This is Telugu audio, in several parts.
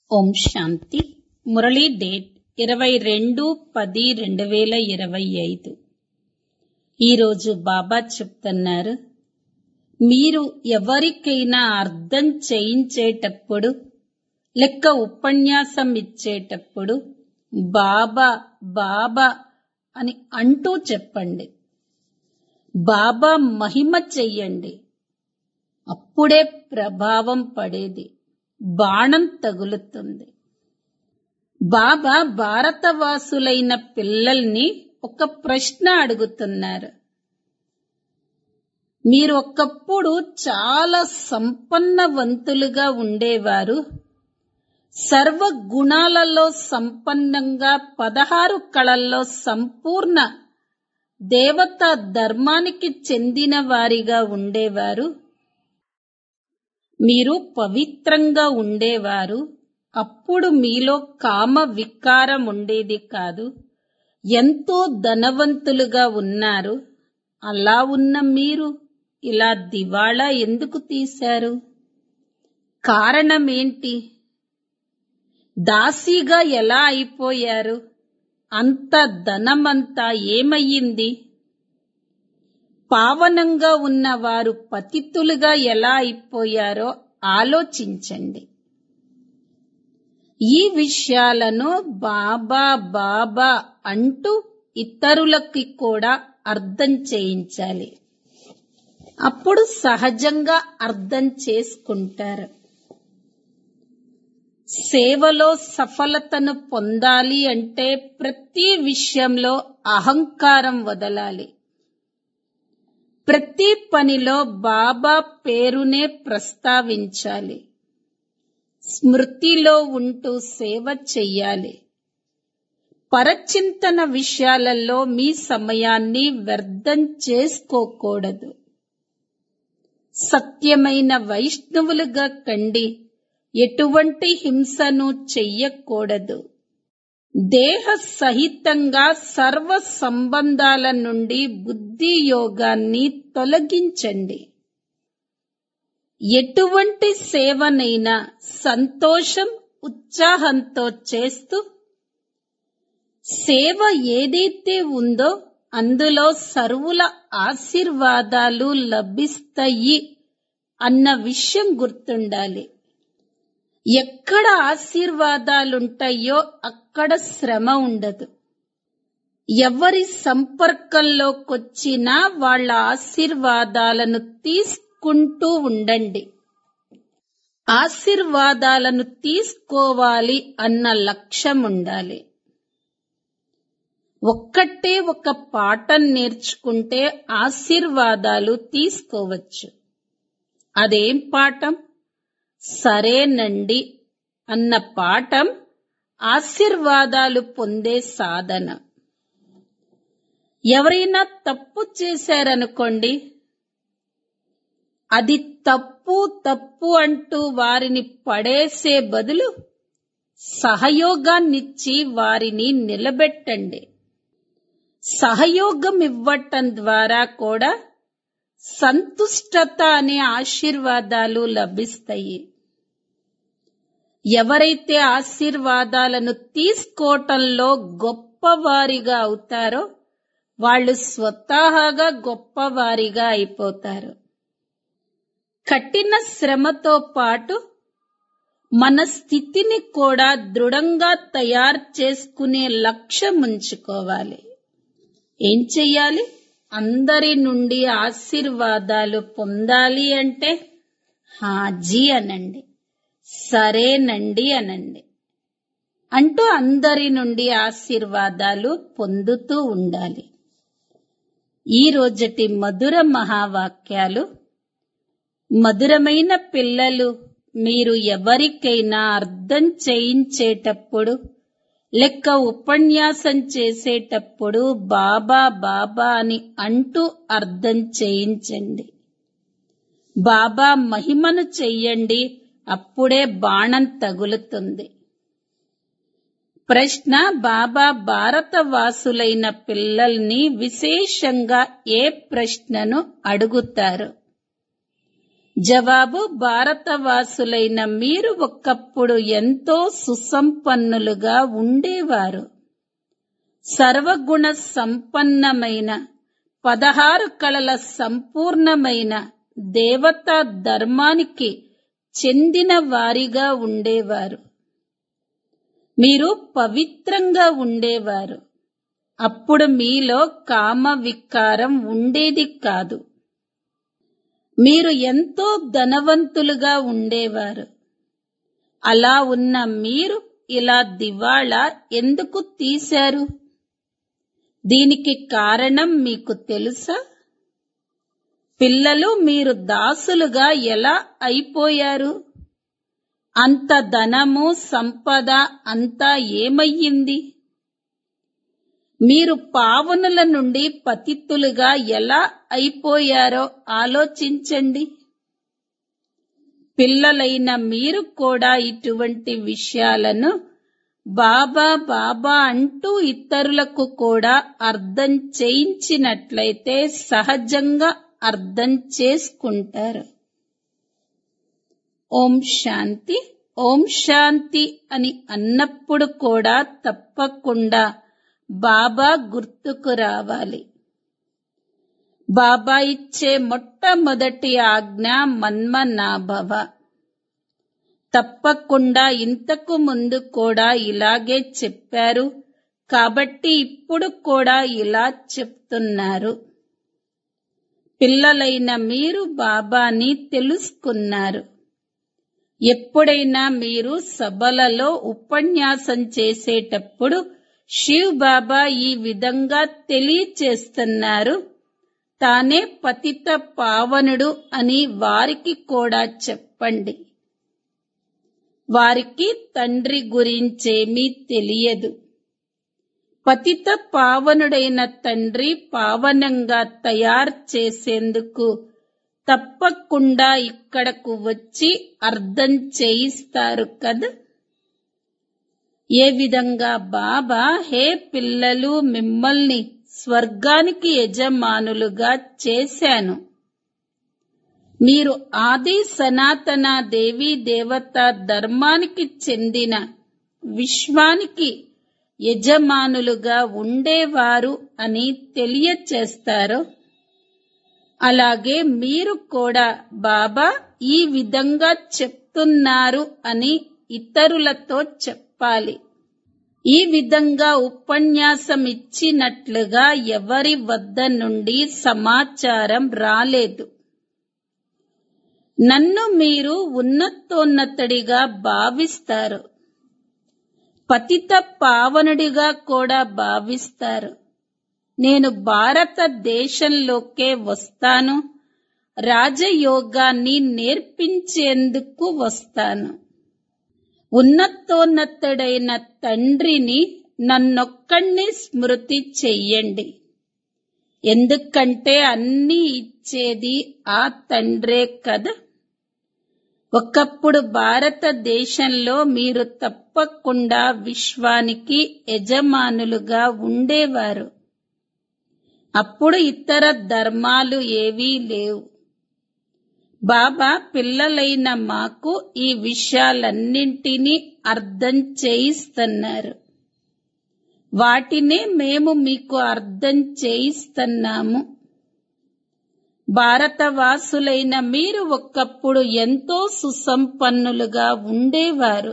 ఓం శాంతి మురళీ డేట్ ఇరవై రెండు పది రెండు వేల ఇరవై ఐదు ఈరోజు బాబా చెప్తున్నారు మీరు ఎవరికైనా అర్థం చేయించేటప్పుడు లెక్క ఉపన్యాసం ఇచ్చేటప్పుడు బాబా బాబా అని అంటూ చెప్పండి బాబా మహిమ చెయ్యండి అప్పుడే ప్రభావం పడేది బాణం తగులుతుంది బాబా భారతవాసులైన పిల్లల్ని ఒక ప్రశ్న అడుగుతున్నారు మీరు ఒకప్పుడు చాలా సంపన్నవంతులుగా ఉండేవారు సర్వ గుణాలలో సంపన్నంగా పదహారు కళల్లో సంపూర్ణ దేవతా ధర్మానికి చెందిన వారిగా ఉండేవారు మీరు పవిత్రంగా ఉండేవారు అప్పుడు మీలో కామ వికారం ఉండేది కాదు ఎంతో ధనవంతులుగా ఉన్నారు అలా ఉన్న మీరు ఇలా దివాళా ఎందుకు తీశారు కారణమేంటి దాసీగా ఎలా అయిపోయారు అంత ధనమంతా ఏమయ్యింది పావనంగా ఉన్న వారు పతితులుగా ఎలా అయిపోయారో ఆలోచించండి ఈ విషయాలను బాబా బాబా అంటూ ఇతరులకి కూడా అర్థం చేయించాలి అప్పుడు సహజంగా అర్థం చేసుకుంటారు సేవలో సఫలతను పొందాలి అంటే ప్రతి విషయంలో అహంకారం వదలాలి ప్రతి పనిలో బాబా పేరునే ప్రస్తావించాలి స్మృతిలో ఉంటూ సేవ చెయ్యాలి పరచింతన విషయాలలో మీ సమయాన్ని వ్యర్థం చేసుకోకూడదు సత్యమైన వైష్ణవులుగా కండి ఎటువంటి హింసను చెయ్యకూడదు దేహ సహితంగా సర్వ సంబంధాల నుండి బుద్ధి యోగాన్ని తొలగించండి ఎటువంటి సేవనైనా సంతోషం ఉత్సాహంతో చేస్తూ సేవ ఏదైతే ఉందో అందులో సర్వుల ఆశీర్వాదాలు లభిస్తాయి అన్న విషయం గుర్తుండాలి ఎక్కడ ఆశీర్వాదాలుంటాయో అక్కడ శ్రమ ఉండదు ఎవరి సంపర్కంలోకొచ్చినా వాళ్ళ ఆశీర్వాదాలను తీసుకుంటూ ఉండండి ఆశీర్వాదాలను తీసుకోవాలి అన్న లక్ష్యం ఉండాలి ఒక్కటే ఒక పాఠం నేర్చుకుంటే ఆశీర్వాదాలు తీసుకోవచ్చు అదేం పాఠం సరేనండి అన్న పాఠం ఆశీర్వాదాలు పొందే సాధన ఎవరైనా తప్పు చేశారనుకోండి అది తప్పు తప్పు అంటూ వారిని పడేసే బదులు సహయోగాన్నిచ్చి వారిని నిలబెట్టండి సహయోగం ఇవ్వటం ద్వారా కూడా సంతుష్టత అనే ఆశీర్వాదాలు లభిస్తాయి ఎవరైతే ఆశీర్వాదాలను తీసుకోవటంలో గొప్పవారిగా అవుతారో వాళ్ళు స్వతహాగా గొప్పవారిగా అయిపోతారు కఠిన శ్రమతో పాటు మన స్థితిని కూడా దృఢంగా తయారు చేసుకునే లక్ష్యం ఉంచుకోవాలి ఏం చెయ్యాలి అందరి నుండి ఆశీర్వాదాలు పొందాలి అంటే హాజీ అనండి సరేనండి అనండి అంటూ అందరి నుండి ఆశీర్వాదాలు పొందుతూ ఉండాలి ఈ రోజటి మధుర మహావాక్యాలు మధురమైన పిల్లలు మీరు ఎవరికైనా అర్థం చేయించేటప్పుడు లెక్క ఉపన్యాసం చేసేటప్పుడు బాబా బాబా అని అంటూ అర్థం చేయించండి బాబా మహిమను చెయ్యండి అప్పుడే బాణం తగులుతుంది ప్రశ్న బాబా భారతవాసులైన పిల్లల్ని విశేషంగా ఏ ప్రశ్నను అడుగుతారు జవాబు భారతవాసులైన మీరు ఒకప్పుడు ఎంతో సుసంపన్నులుగా ఉండేవారు సర్వగుణ సంపన్నమైన పదహారు కళల సంపూర్ణమైన దేవతా ధర్మానికి చెందిన వారిగా ఉండేవారు మీరు పవిత్రంగా ఉండేవారు అప్పుడు మీలో కామ వికారం ఉండేది కాదు మీరు ఎంతో ధనవంతులుగా ఉండేవారు అలా ఉన్న మీరు ఇలా దివాళా ఎందుకు తీశారు దీనికి కారణం మీకు తెలుసా పిల్లలు మీరు దాసులుగా ఎలా అయిపోయారు అంత ధనము సంపద అంతా ఏమయ్యింది మీరు పావనుల నుండి పతితులుగా ఎలా అయిపోయారో ఆలోచించండి పిల్లలైన మీరు కూడా ఇటువంటి విషయాలను బాబా బాబా అంటూ ఇతరులకు కూడా అర్థం చేయించినట్లయితే సహజంగా అర్థం చేసుకుంటారు ఓం శాంతి ఓం శాంతి అని అన్నప్పుడు కూడా తప్పకుండా బాబా గుర్తుకు రావాలి బాబా ఇచ్చే మొట్టమొదటి ఆజ్ఞ మన్మనాభవ తప్పకుండా ఇంతకు ముందు కూడా ఇలాగే చెప్పారు కాబట్టి ఇప్పుడు కూడా ఇలా చెప్తున్నారు పిల్లలైన మీరు బాబాని తెలుసుకున్నారు ఎప్పుడైనా మీరు సభలలో ఉపన్యాసం చేసేటప్పుడు శివ్ బాబా ఈ విధంగా తెలియచేస్తున్నారు తానే పతిత పావనుడు అని వారికి కూడా చెప్పండి వారికి తండ్రి గురించేమీ తెలియదు పతిత పావనుడైన తండ్రి పావనంగా తయారు చేసేందుకు తప్పకుండా ఇక్కడకు వచ్చి అర్థం చేయిస్తారు కదా ఏ విధంగా బాబా హే పిల్లలు మిమ్మల్ని స్వర్గానికి యజమానులుగా చేశాను మీరు ఆది సనాతన దేవీ దేవత ధర్మానికి చెందిన విశ్వానికి యజమానులుగా ఉండేవారు అని తెలియచేస్తారు అలాగే మీరు కూడా బాబా ఈ విధంగా చెప్తున్నారు అని ఇతరులతో చెప్పాలి ఈ విధంగా ఉపన్యాసం ఇచ్చినట్లుగా ఎవరి వద్ద నుండి సమాచారం రాలేదు నన్ను మీరు ఉన్నతోన్నతుడిగా భావిస్తారు పతిత పావనుడిగా కూడా భావిస్తారు నేను భారతదేశంలోకే వస్తాను రాజయోగాన్ని నేర్పించేందుకు వస్తాను ఉన్నతోన్నతుడైన తండ్రిని నన్నొక్కడిని స్మృతి చెయ్యండి ఎందుకంటే అన్నీ ఇచ్చేది ఆ తండ్రే కదా ఒకప్పుడు భారతదేశంలో మీరు తప్పకుండా విశ్వానికి యజమానులుగా ఉండేవారు అప్పుడు ఇతర ధర్మాలు ఏవీ లేవు బాబా పిల్లలైన మాకు ఈ విషయాలన్నింటినీ అర్థం చేయిస్తున్నారు వాటినే మేము మీకు అర్థం చేయిస్తున్నాము భారతవాసులైన మీరు ఒకప్పుడు ఎంతో సుసంపన్నులుగా ఉండేవారు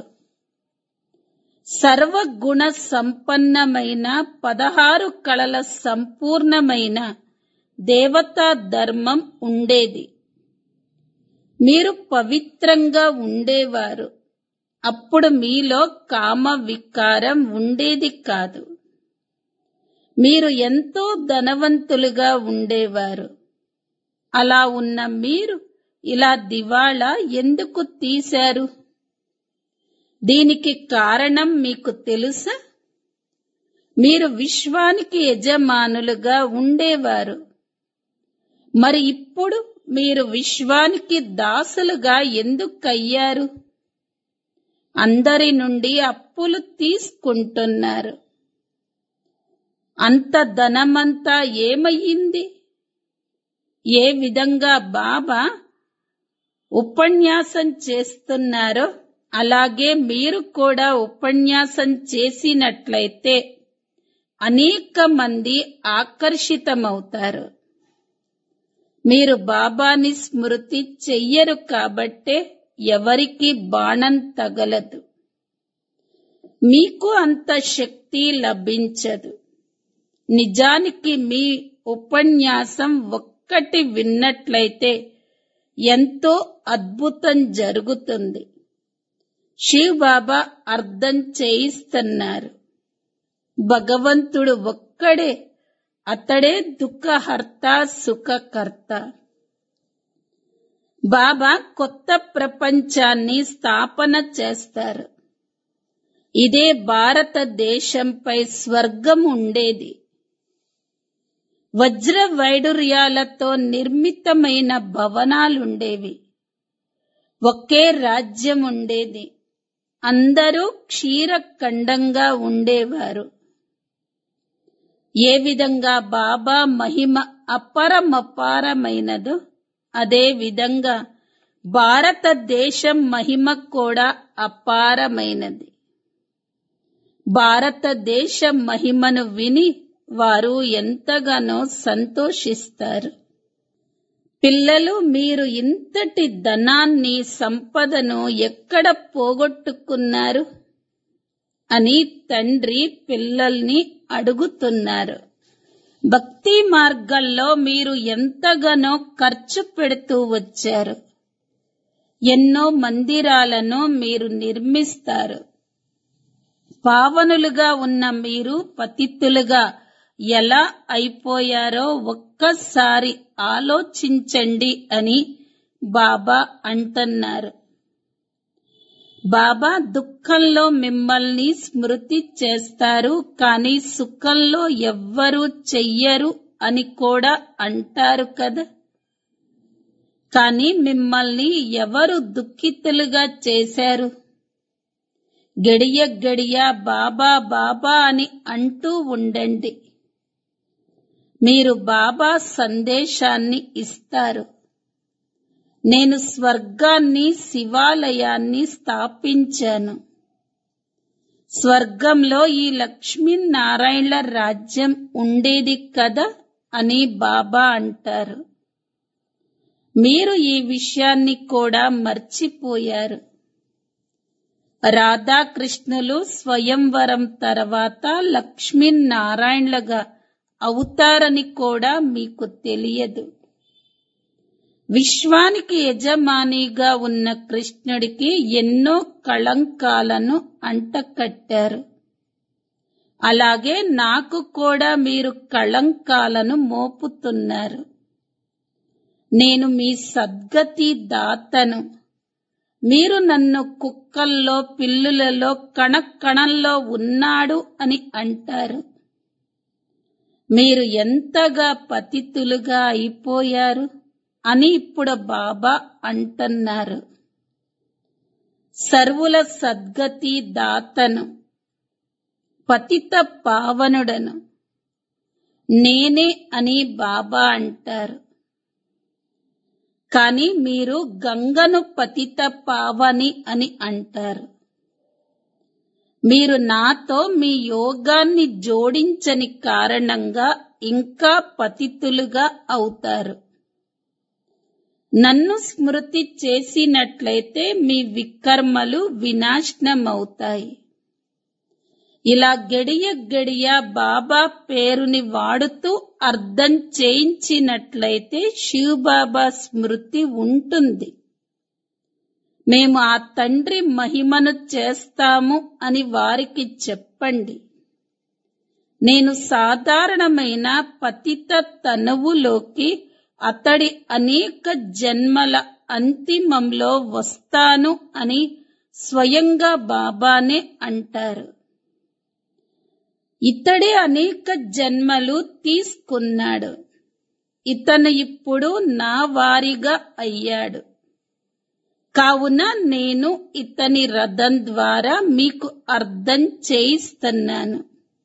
సర్వగుణ సంపన్నమైన పదహారు కళల సంపూర్ణమైన దేవతా ధర్మం ఉండేది మీరు పవిత్రంగా ఉండేవారు అప్పుడు మీలో కామ వికారం ఉండేది కాదు మీరు ఎంతో ధనవంతులుగా ఉండేవారు అలా ఉన్న మీరు ఇలా దివాళా ఎందుకు తీశారు దీనికి కారణం మీకు తెలుసా మీరు విశ్వానికి యజమానులుగా ఉండేవారు మరి ఇప్పుడు మీరు విశ్వానికి దాసులుగా ఎందుకయ్యారు అందరి నుండి అప్పులు తీసుకుంటున్నారు అంత ధనమంతా ఏమయ్యింది ఏ విధంగా బాబా ఉపన్యాసం చేస్తున్నారో అలాగే మీరు కూడా ఉపన్యాసం చేసినట్లయితే అనేక మంది ఆకర్షితమవుతారు మీరు బాబాని స్మృతి చెయ్యరు కాబట్టే ఎవరికి బాణం తగలదు మీకు అంత శక్తి లభించదు నిజానికి మీ ఉపన్యాసం ఒక్కటి విన్నట్లయితే ఎంతో అద్భుతం జరుగుతుంది శివ్ బాబా అర్థం చేయిస్తున్నారు భగవంతుడు ఒక్కడే అతడే దుఃఖహర్త సుఖకర్త బాబా కొత్త ప్రపంచాన్ని స్థాపన చేస్తారు ఇదే భారతదేశంపై స్వర్గం ఉండేది వజ్ర వైడూర్యాలతో నిర్మితమైన భవనాలుండేవి ఒకే రాజ్యం ఉండేది అందరూ క్షీరఖండంగా ఉండేవారు ఏ విధంగా బాబా మహిమ అపరమపారమైనదో అదే విధంగా భారతదేశం మహిమ కూడా అపారమైనది భారతదేశ మహిమను విని వారు ఎంతగానో సంతోషిస్తారు పిల్లలు మీరు ఇంతటి ధనాన్ని సంపదను ఎక్కడ పోగొట్టుకున్నారు అని తండ్రి పిల్లల్ని అడుగుతున్నారు భక్తి మార్గంలో మీరు ఎంతగానో ఖర్చు పెడుతూ వచ్చారు ఎన్నో మందిరాలను మీరు నిర్మిస్తారు పావనులుగా ఉన్న మీరు పతితులుగా ఎలా అయిపోయారో ఒక్కసారి ఆలోచించండి అని బాబా అంటున్నారు బాబా దుఃఖంలో మిమ్మల్ని స్మృతి చేస్తారు కానీ సుఖంలో ఎవ్వరూ చెయ్యరు అని కూడా అంటారు కదా కానీ మిమ్మల్ని ఎవరు దుఃఖితులుగా చేశారు గడియ గడియ బాబా బాబా అని అంటూ ఉండండి మీరు బాబా సందేశాన్ని ఇస్తారు నేను స్వర్గాన్ని శివాలయాన్ని స్థాపించాను స్వర్గంలో ఈ లక్ష్మీనారాయణల రాజ్యం ఉండేది కదా అని బాబా అంటారు మీరు ఈ విషయాన్ని కూడా మర్చిపోయారు రాధాకృష్ణులు స్వయంవరం తర్వాత లక్ష్మీనారాయణలుగా అవుతారని కూడా మీకు తెలియదు విశ్వానికి యజమానిగా ఉన్న కృష్ణుడికి ఎన్నో కళంకాలను అంటకట్టారు అలాగే నాకు కూడా మీరు కళంకాలను మోపుతున్నారు నేను మీ సద్గతి దాతను మీరు నన్ను కుక్కల్లో పిల్లులలో కణకణంలో ఉన్నాడు అని అంటారు మీరు ఎంతగా పతితులుగా అయిపోయారు అని ఇప్పుడు బాబా అంటున్నారు సర్వుల సద్గతి దాతను పతిత పావనుడను నేనే అని బాబా అంటారు కానీ మీరు గంగను పతిత పావని అని అంటారు మీరు నాతో మీ యోగాన్ని జోడించని కారణంగా ఇంకా పతితులుగా అవుతారు నన్ను స్మృతి చేసినట్లయితే మీ వికర్మలు వినాశనమవుతాయి ఇలా గడియ గడియ బాబా పేరుని వాడుతూ అర్థం చేయించినట్లయితే శివబాబా స్మృతి ఉంటుంది మేము ఆ తండ్రి మహిమను చేస్తాము అని వారికి చెప్పండి నేను సాధారణమైన పతిత తనువులోకి అతడి అనేక జన్మల అంతిమంలో వస్తాను అని స్వయంగా బాబానే అంటారు ఇతడే అనేక జన్మలు తీసుకున్నాడు ఇతను ఇప్పుడు నా వారిగా అయ్యాడు కావున నేను ఇతని రథం ద్వారా మీకు అర్థం చేయిస్తున్నాను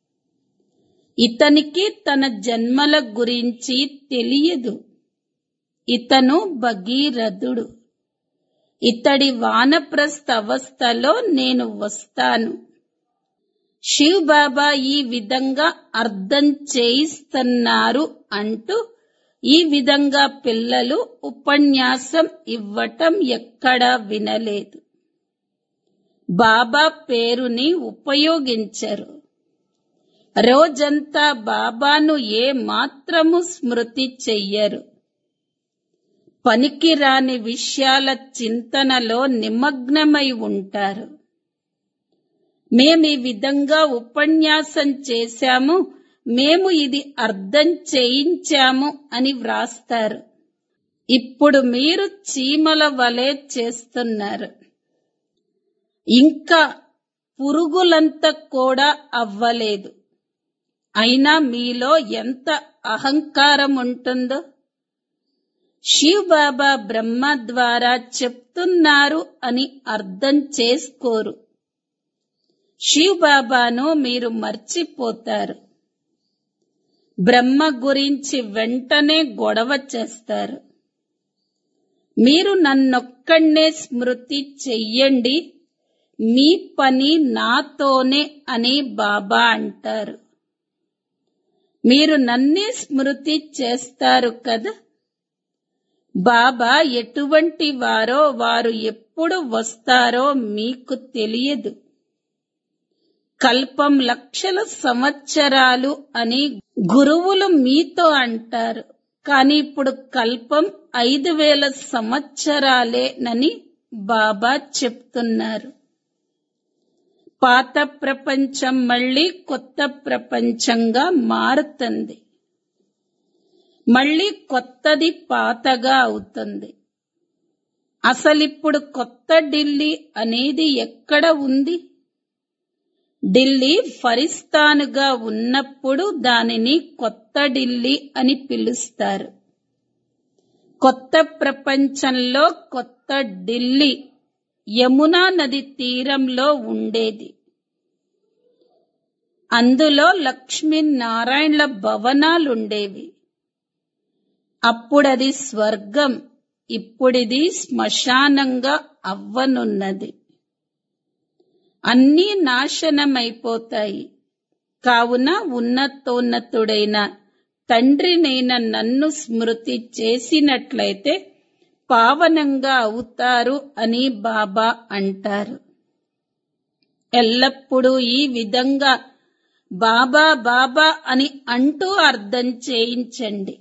ఇతనికి తన జన్మల గురించి తెలియదు ఇతను భగీరథుడు ఇతడి వానప్రస్థ అవస్థలో నేను వస్తాను శివ్ బాబా ఈ విధంగా అర్థం చేయిస్తున్నారు అంటూ ఈ విధంగా పిల్లలు ఉపన్యాసం ఇవ్వటం ఎక్కడా వినలేదు బాబా పేరుని ఉపయోగించరు రోజంతా బాబాను ఏ మాత్రము స్మృతి చెయ్యరు పనికిరాని విషయాల చింతనలో నిమగ్నమై ఉంటారు మేము ఈ విధంగా ఉపన్యాసం చేశాము మేము ఇది అర్థం చేయించాము అని వ్రాస్తారు ఇప్పుడు మీరు చీమల వలె చేస్తున్నారు ఇంకా పురుగులంత కూడా అవ్వలేదు అయినా మీలో ఎంత అహంకారం ఉంటుందో శివ్ బాబా బ్రహ్మ ద్వారా చెప్తున్నారు అని అర్థం చేసుకోరు శివ్ బాబాను మీరు మర్చిపోతారు బ్రహ్మ గురించి వెంటనే గొడవ చేస్తారు మీరు నన్నొక్కడే స్మృతి చెయ్యండి మీ పని నాతోనే అని బాబా అంటారు మీరు నన్నే స్మృతి చేస్తారు కదా బాబా ఎటువంటి వారో వారు ఎప్పుడు వస్తారో మీకు తెలియదు కల్పం లక్షల సంవత్సరాలు అని గురువులు మీతో అంటారు కానీ ఇప్పుడు కల్పం ఐదు వేల సంవత్సరాలేనని బాబా చెప్తున్నారు పాత ప్రపంచం మళ్ళీ కొత్త ప్రపంచంగా మారుతుంది మళ్ళీ కొత్తది పాతగా అవుతుంది అసలిప్పుడు కొత్త ఢిల్లీ అనేది ఎక్కడ ఉంది ఢిల్లీ ఫరిస్తానుగా ఉన్నప్పుడు దానిని కొత్త ఢిల్లీ అని పిలుస్తారు కొత్త ప్రపంచంలో కొత్త ఢిల్లీ యమునా నది తీరంలో ఉండేది అందులో లక్ష్మీనారాయణల భవనాలుండేవి అప్పుడది స్వర్గం ఇప్పుడిది శ్మశానంగా అవ్వనున్నది అన్నీ నాశనమైపోతాయి కావున ఉన్నతోన్నతుడైన తండ్రినైన నన్ను స్మృతి చేసినట్లయితే పావనంగా అవుతారు అని బాబా అంటారు ఎల్లప్పుడూ ఈ విధంగా బాబా బాబా అని అంటూ అర్థం చేయించండి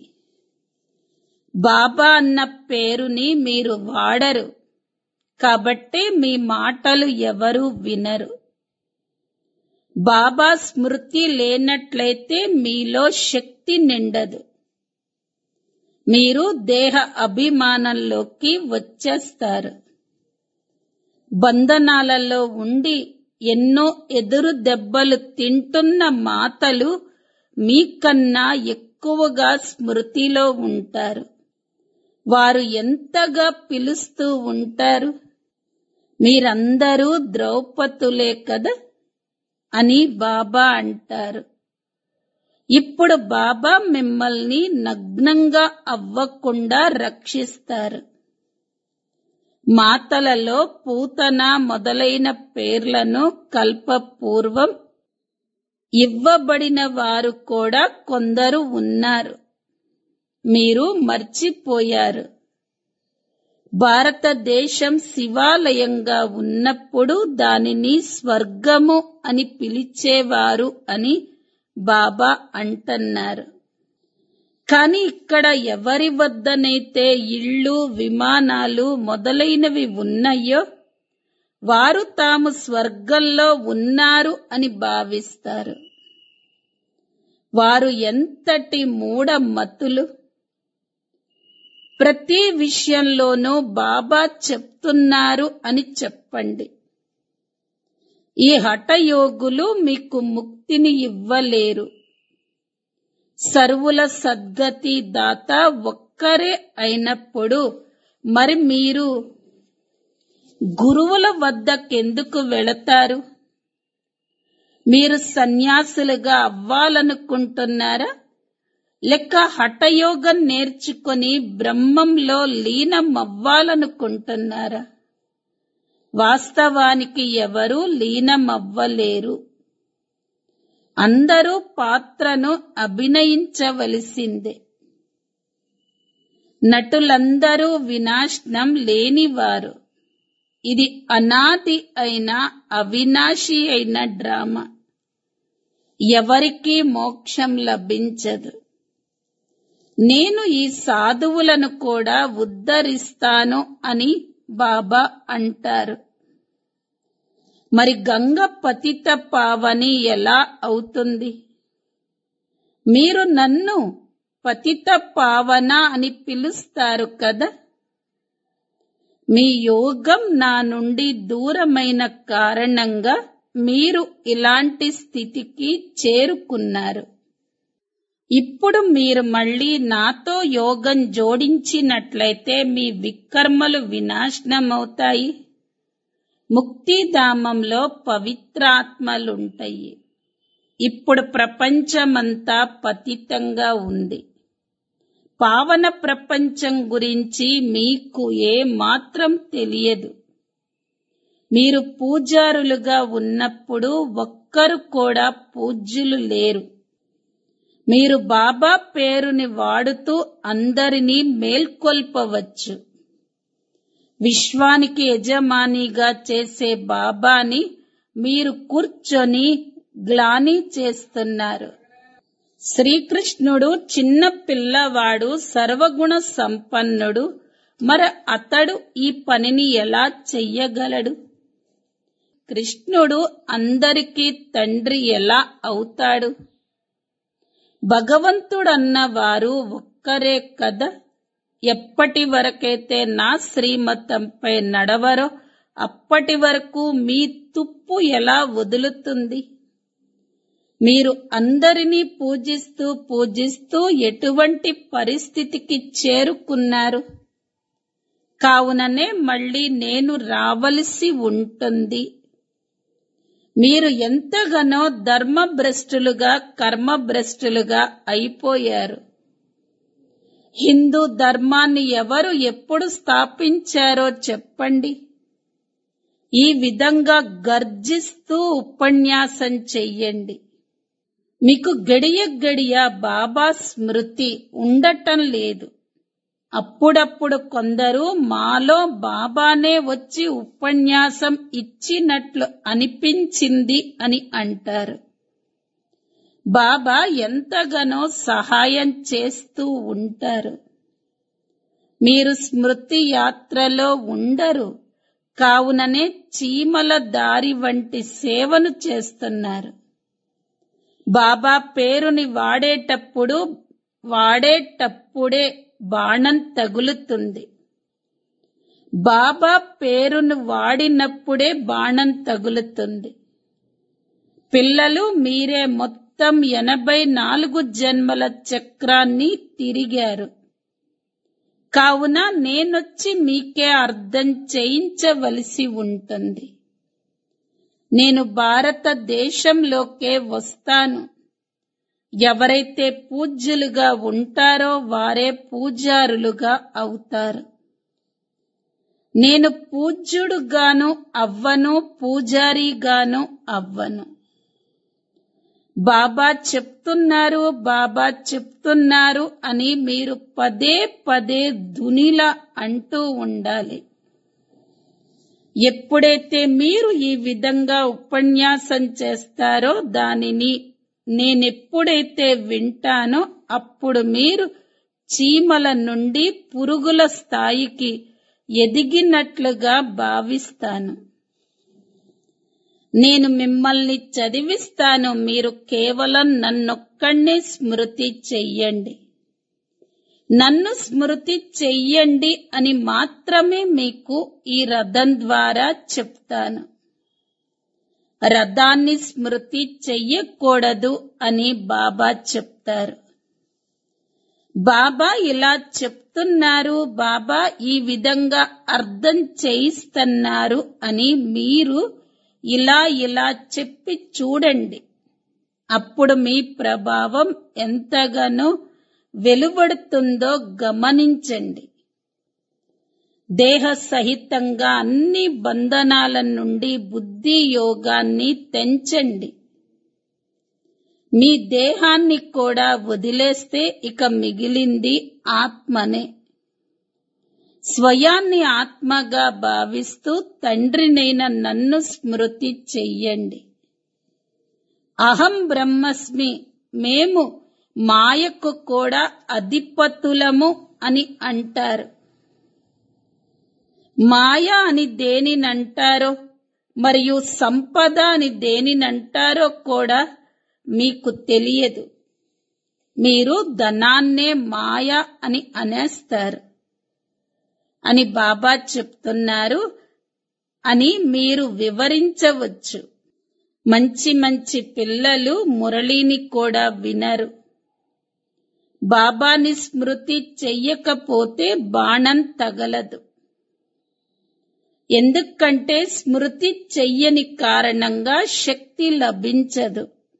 బాబా అన్న పేరుని మీరు వాడరు కాబట్టి మీ మాటలు ఎవరు వినరు బాబా స్మృతి లేనట్లయితే మీలో శక్తి నిండదు మీరు దేహ అభిమానంలోకి వచ్చేస్తారు బంధనాలలో ఉండి ఎన్నో ఎదురు దెబ్బలు తింటున్న మాతలు మీకన్నా ఎక్కువగా స్మృతిలో ఉంటారు వారు ఎంతగా పిలుస్తూ ఉంటారు మీరందరూ ద్రౌపదులే కదా అని బాబా అంటారు ఇప్పుడు బాబా మిమ్మల్ని నగ్నంగా అవ్వకుండా రక్షిస్తారు మాతలలో పూతన మొదలైన పేర్లను కల్పపూర్వం ఇవ్వబడిన వారు కూడా కొందరు ఉన్నారు మీరు మర్చిపోయారు భారతదేశం శివాలయంగా ఉన్నప్పుడు దానిని స్వర్గము అని పిలిచేవారు అని బాబా అంటున్నారు కాని ఇక్కడ ఎవరి వద్దనైతే ఇళ్ళు విమానాలు మొదలైనవి ఉన్నాయో వారు తాము స్వర్గంలో ఉన్నారు అని భావిస్తారు వారు ఎంతటి మూఢ మతులు ప్రతి విషయంలోనూ బాబా చెప్తున్నారు అని చెప్పండి ఈ హఠయోగులు మీకు ముక్తిని ఇవ్వలేరు సర్వుల సద్గతి దాత ఒక్కరే అయినప్పుడు మరి మీరు గురువుల వద్దకెందుకు వెళతారు మీరు సన్యాసులుగా అవ్వాలనుకుంటున్నారా లేక హఠయోగం నేర్చుకొని బ్రహ్మంలో లీనం అవ్వాలనుకుంటున్నారా వాస్తవానికి ఎవరూ లీనమవ్వలేరు అందరూ పాత్రను అభినయించవలసిందే నటులందరూ వినాశనం లేనివారు ఇది అనాది అయిన అవినాశి అయిన డ్రామా ఎవరికీ మోక్షం లభించదు నేను ఈ సాధువులను కూడా ఉద్ధరిస్తాను అని బాబా అంటారు మరి గంగ పతిత పావని ఎలా అవుతుంది మీరు నన్ను పతిత పావన అని పిలుస్తారు కదా మీ యోగం నా నుండి దూరమైన కారణంగా మీరు ఇలాంటి స్థితికి చేరుకున్నారు ఇప్పుడు మీరు మళ్ళీ నాతో యోగం జోడించినట్లయితే మీ వికర్మలు వినాశనమవుతాయి ముక్తిధామంలో పవిత్రాత్మలుంటాయి ఇప్పుడు ప్రపంచమంతా పతితంగా ఉంది పావన ప్రపంచం గురించి మీకు ఏ మాత్రం తెలియదు మీరు పూజారులుగా ఉన్నప్పుడు ఒక్కరు కూడా పూజ్యులు లేరు మీరు బాబా పేరుని వాడుతూ అందరినీ మేల్కొల్పవచ్చు విశ్వానికి యజమానిగా చేసే బాబాని మీరు కూర్చొని గ్లాని చేస్తున్నారు శ్రీకృష్ణుడు చిన్న పిల్లవాడు సర్వగుణ సంపన్నుడు మరి అతడు ఈ పనిని ఎలా చెయ్యగలడు కృష్ణుడు అందరికీ తండ్రి ఎలా అవుతాడు భగవంతుడన్న వారు ఒక్కరే కదా ఎప్పటి వరకైతే నా శ్రీమతంపై నడవరో అప్పటి వరకు మీ తుప్పు ఎలా వదులుతుంది మీరు అందరినీ పూజిస్తూ పూజిస్తూ ఎటువంటి పరిస్థితికి చేరుకున్నారు కావుననే మళ్ళీ నేను రావలసి ఉంటుంది మీరు ఎంతగానో ధర్మభ్రష్టులుగా కర్మభ్రష్టులుగా అయిపోయారు హిందూ ధర్మాన్ని ఎవరు ఎప్పుడు స్థాపించారో చెప్పండి ఈ విధంగా గర్జిస్తూ ఉపన్యాసం చెయ్యండి మీకు గడియ గడియ బాబా స్మృతి ఉండటం లేదు అప్పుడప్పుడు కొందరు మాలో బాబానే వచ్చి ఉపన్యాసం ఇచ్చినట్లు అనిపించింది అని అంటారు బాబా ఎంతగానో సహాయం చేస్తూ ఉంటారు మీరు స్మృతి యాత్రలో ఉండరు కావుననే చీమల దారి వంటి సేవను చేస్తున్నారు బాబా పేరుని వాడేటప్పుడు వాడేటప్పుడే బాణం తగులుతుంది బాబా పేరును వాడినప్పుడే బాణం తగులుతుంది పిల్లలు మీరే మొత్తం ఎనభై నాలుగు జన్మల చక్రాన్ని తిరిగారు కావున నేనొచ్చి మీకే అర్థం చేయించవలసి ఉంటుంది నేను భారతదేశంలోకే వస్తాను ఎవరైతే పూజ్యులుగా ఉంటారో వారే పూజారులుగా అవుతారు నేను పూజ్యుడుగాను అవ్వను పూజారిగాను అవ్వను బాబా చెప్తున్నారు బాబా చెప్తున్నారు అని మీరు పదే పదే ధునిలా అంటూ ఉండాలి ఎప్పుడైతే మీరు ఈ విధంగా ఉపన్యాసం చేస్తారో దానిని నేనెప్పుడైతే వింటానో అప్పుడు మీరు చీమల నుండి పురుగుల స్థాయికి ఎదిగినట్లుగా భావిస్తాను నేను మిమ్మల్ని చదివిస్తాను మీరు కేవలం నన్నొక్కడినే స్మృతి చెయ్యండి నన్ను స్మృతి చెయ్యండి అని మాత్రమే మీకు ఈ రథం ద్వారా చెప్తాను రథాన్ని స్మృతి చెయ్యకూడదు అని బాబా చెప్తారు బాబా ఇలా చెప్తున్నారు బాబా ఈ విధంగా అర్థం చేయిస్తున్నారు అని మీరు ఇలా ఇలా చెప్పి చూడండి అప్పుడు మీ ప్రభావం ఎంతగానో వెలువడుతుందో గమనించండి దేహ సహితంగా అన్ని బంధనాల నుండి బుద్ధి యోగాన్ని తెంచండి మీ దేహాన్ని కూడా వదిలేస్తే ఇక మిగిలింది ఆత్మనే స్వయాన్ని ఆత్మగా భావిస్తూ తండ్రినైన నన్ను స్మృతి చెయ్యండి అహం బ్రహ్మస్మి మేము మాయకు కూడా అధిపతులము అని అంటారు మాయ అని దేనినంటారో మరియు సంపద అని దేనినంటారో కూడా మీకు తెలియదు మీరు ధనాన్నే మాయ అని అనేస్తారు అని బాబా చెప్తున్నారు అని మీరు వివరించవచ్చు మంచి మంచి పిల్లలు మురళిని కూడా వినరు బాబాని స్మృతి చెయ్యకపోతే బాణం తగలదు ఎందుకంటే స్మృతి చెయ్యని కారణంగా శక్తి లభించదు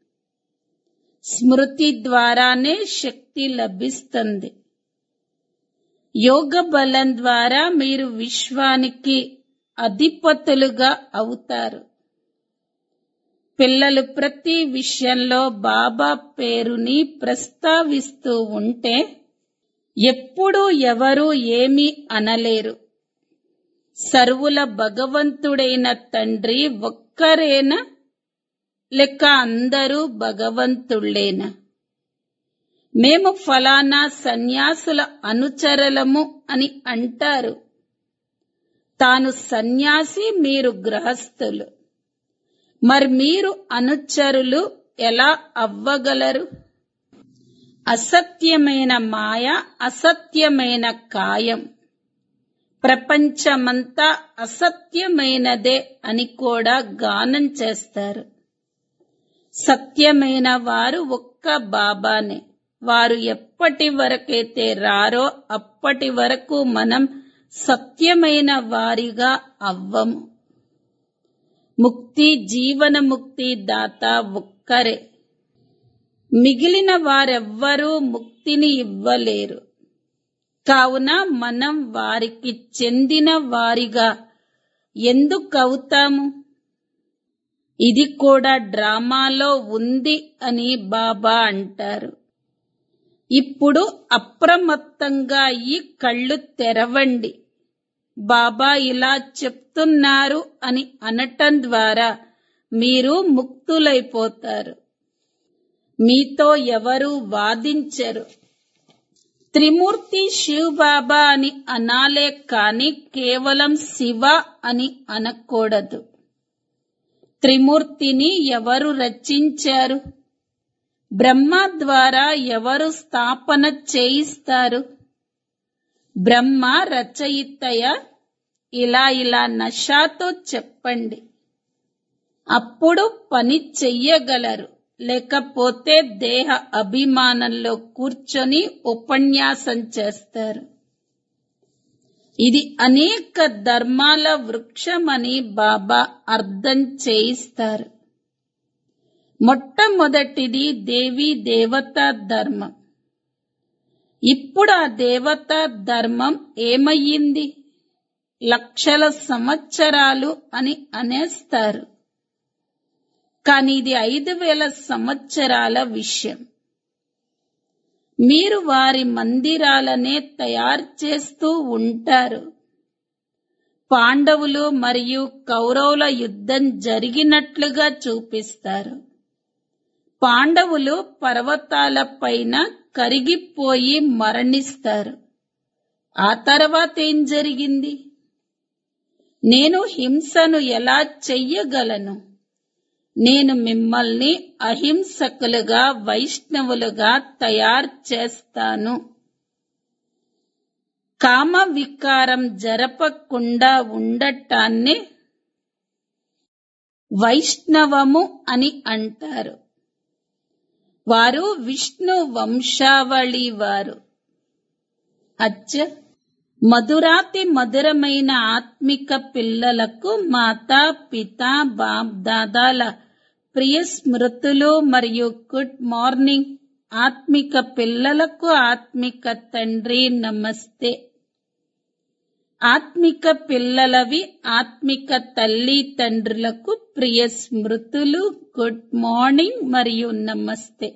స్మృతి ద్వారానే శక్తి లభిస్తుంది యోగ బలం ద్వారా మీరు విశ్వానికి అధిపతులుగా అవుతారు పిల్లలు ప్రతి విషయంలో బాబా పేరుని ప్రస్తావిస్తూ ఉంటే ఎప్పుడూ ఎవరూ ఏమీ అనలేరు సర్వుల భగవంతుడైన తండ్రి ఒక్కరేనా లెక్క అందరూ భగవంతుళ్ళేనా మేము ఫలానా సన్యాసుల అనుచరులము అని అంటారు తాను సన్యాసి మీరు గృహస్థులు మరి మీరు అనుచరులు ఎలా అవ్వగలరు అసత్యమైన మాయ అసత్యమైన కాయం ప్రపంచమంతా అసత్యమైనదే అని కూడా గానం చేస్తారు సత్యమైన వారు ఒక్క బాబానే వారు ఎప్పటి వరకైతే రారో అప్పటి వరకు మనం సత్యమైన వారిగా అవ్వము ముక్తి జీవన ముక్తి దాత ఒక్కరే మిగిలిన వారెవ్వరూ ముక్తిని ఇవ్వలేరు కావున మనం వారికి చెందిన వారిగా ఎందుకు అవుతాము ఇది కూడా డ్రామాలో ఉంది అని బాబా అంటారు ఇప్పుడు అప్రమత్తంగా ఈ కళ్ళు తెరవండి బాబా ఇలా చెప్తున్నారు అని అనటం ద్వారా మీరు ముక్తులైపోతారు మీతో ఎవరు వాదించరు త్రిమూర్తి శివ్ బాబా అని అనాలే కాని కేవలం శివ అని అనకూడదు త్రిమూర్తిని ఎవరు రచించారు బ్రహ్మ ద్వారా ఎవరు స్థాపన చేయిస్తారు బ్రహ్మ రచయితయ ఇలా ఇలా నషాతో చెప్పండి అప్పుడు పని చెయ్యగలరు లేకపోతే దేహ అభిమానంలో కూర్చొని ఉపన్యాసం చేస్తారు ఇది అనేక ధర్మాల వృక్షమని బాబా అర్థం చేయిస్తారు మొట్టమొదటిది దేవీ దేవతా ధర్మం ఇప్పుడు ఆ దేవతా ధర్మం ఏమయ్యింది లక్షల సంవత్సరాలు అని అనేస్తారు కానీ ఇది ఐదు వేల సంవత్సరాల విషయం మీరు వారి మందిరాలనే తయారు చేస్తూ ఉంటారు పాండవులు మరియు కౌరవుల యుద్ధం జరిగినట్లుగా చూపిస్తారు పాండవులు పర్వతాల పైన కరిగిపోయి మరణిస్తారు ఆ తర్వాత ఏం జరిగింది నేను హింసను ఎలా చెయ్యగలను నేను మిమ్మల్ని అహింసకులుగా వైష్ణవులుగా తయారు చేస్తాను కామ వికారం జరపకుండా ఉండటాన్ని వైష్ణవము అని అంటారు వారు విష్ణు వంశావళి వారు అచ్చ మధురాతి మధురమైన ఆత్మిక పిల్లలకు మాతా పిత బాప్ దాదాల ప్రియ స్మృతులు మరియు గుడ్ మార్నింగ్ ఆత్మిక పిల్లలకు ఆత్మిక తండ్రి నమస్తే ఆత్మిక పిల్లలవి ఆత్మిక తల్లి తండ్రులకు ప్రియ స్మృతులు గుడ్ మార్నింగ్ మరియు నమస్తే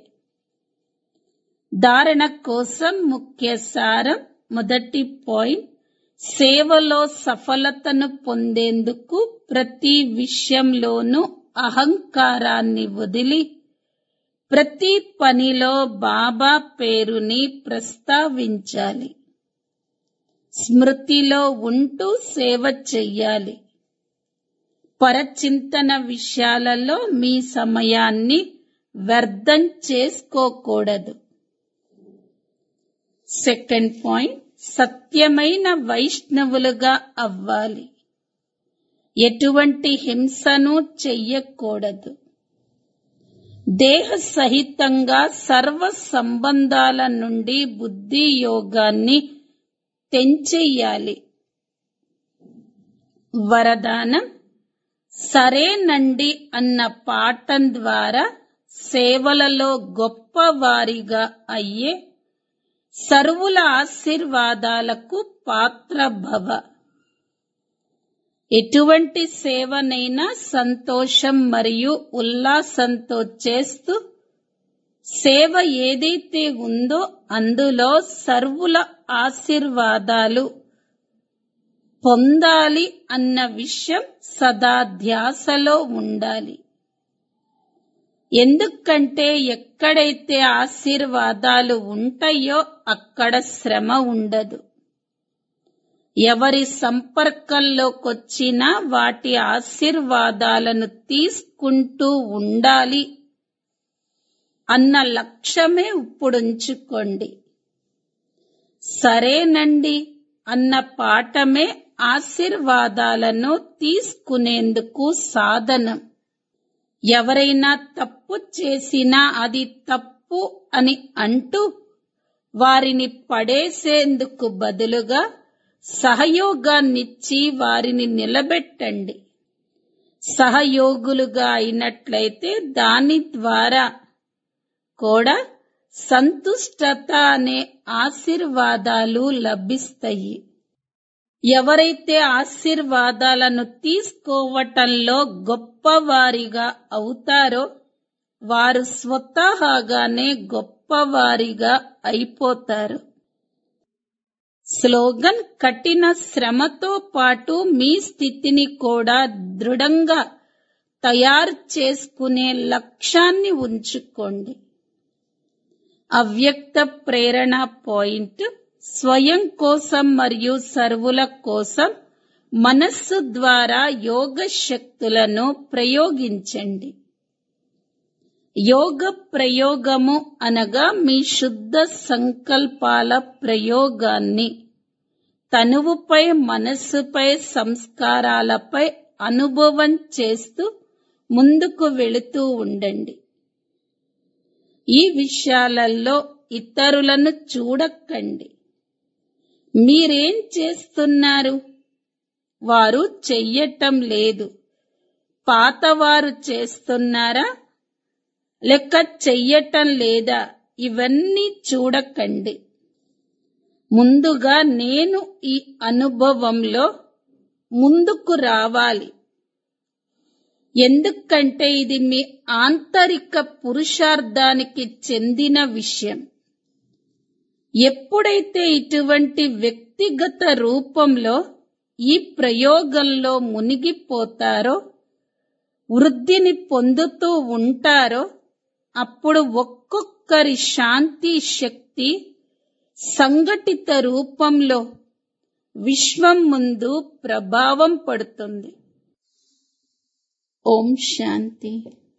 ధారణ కోసం ముఖ్య సారం మొదటి పాయింట్ సేవలో సఫలతను పొందేందుకు ప్రతి విషయంలోనూ అహంకారాన్ని వదిలి ప్రతి పనిలో బాబా పేరుని ప్రస్తావించాలి స్మృతిలో ఉంటూ సేవ చెయ్యాలి పరచింతన విషయాలలో మీ సమయాన్ని వ్యర్థం చేసుకోకూడదు సెకండ్ పాయింట్ సత్యమైన వైష్ణవులుగా అవ్వాలి ఎటువంటి హింసను చెయ్యకూడదు దేహ సహితంగా సర్వ సంబంధాల నుండి బుద్ధి యోగాన్ని తెంచెయ్యాలి వరదానం సరేనండి అన్న పాఠం ద్వారా సేవలలో గొప్పవారిగా అయ్యే సర్వుల ఆశీర్వాదాలకు పాత్ర భవ ఎటువంటి సేవనైనా సంతోషం మరియు ఉల్లాసంతో చేస్తూ సేవ ఏదైతే ఉందో అందులో సర్వుల ఆశీర్వాదాలు పొందాలి అన్న విషయం సదా ధ్యాసలో ఉండాలి ఎందుకంటే ఎక్కడైతే ఆశీర్వాదాలు ఉంటాయో అక్కడ శ్రమ ఉండదు ఎవరి సంపర్కంలోకొచ్చినా వాటి ఆశీర్వాదాలను తీసుకుంటూ ఉండాలి అన్న లక్ష్యమే ఇప్పుడుంచుకోండి సరేనండి అన్న పాఠమే ఆశీర్వాదాలను తీసుకునేందుకు సాధనం ఎవరైనా తప్పు చేసినా అది తప్పు అని అంటూ వారిని పడేసేందుకు బదులుగా సహయోగాన్నిచ్చి వారిని నిలబెట్టండి సహయోగులుగా అయినట్లయితే దాని ద్వారా కూడా సంతుష్టత అనే ఆశీర్వాదాలు లభిస్తాయి ఎవరైతే ఆశీర్వాదాలను తీసుకోవటంలో గొప్పవారిగా అవుతారో వారు స్వతహాగానే గొప్పవారిగా అయిపోతారు స్లోగన్ కఠిన శ్రమతో పాటు మీ స్థితిని కూడా దృఢంగా తయారు చేసుకునే లక్ష్యాన్ని ఉంచుకోండి అవ్యక్త ప్రేరణ పాయింట్ స్వయం కోసం మరియు సర్వుల కోసం మనస్సు ద్వారా యోగ శక్తులను ప్రయోగించండి యోగ ప్రయోగము అనగా మీ శుద్ధ సంకల్పాల ప్రయోగాన్ని తనువుపై మనస్సుపై సంస్కారాలపై అనుభవం చేస్తూ ముందుకు వెళుతూ ఉండండి ఈ విషయాలలో ఇతరులను చూడకండి మీరేం చేస్తున్నారు వారు చెయ్యటం లేదు పాతవారు చేస్తున్నారా లెక్క చెయ్యటం లేదా ఇవన్నీ చూడకండి ముందుగా నేను ఈ అనుభవంలో ముందుకు రావాలి ఎందుకంటే ఇది మీ ఆంతరిక పురుషార్థానికి చెందిన విషయం ఎప్పుడైతే ఇటువంటి వ్యక్తిగత రూపంలో ఈ ప్రయోగంలో మునిగిపోతారో వృద్ధిని పొందుతూ ఉంటారో అప్పుడు ఒక్కొక్కరి శాంతి శక్తి సంఘటిత రూపంలో విశ్వం ముందు ప్రభావం పడుతుంది ఓం శాంతి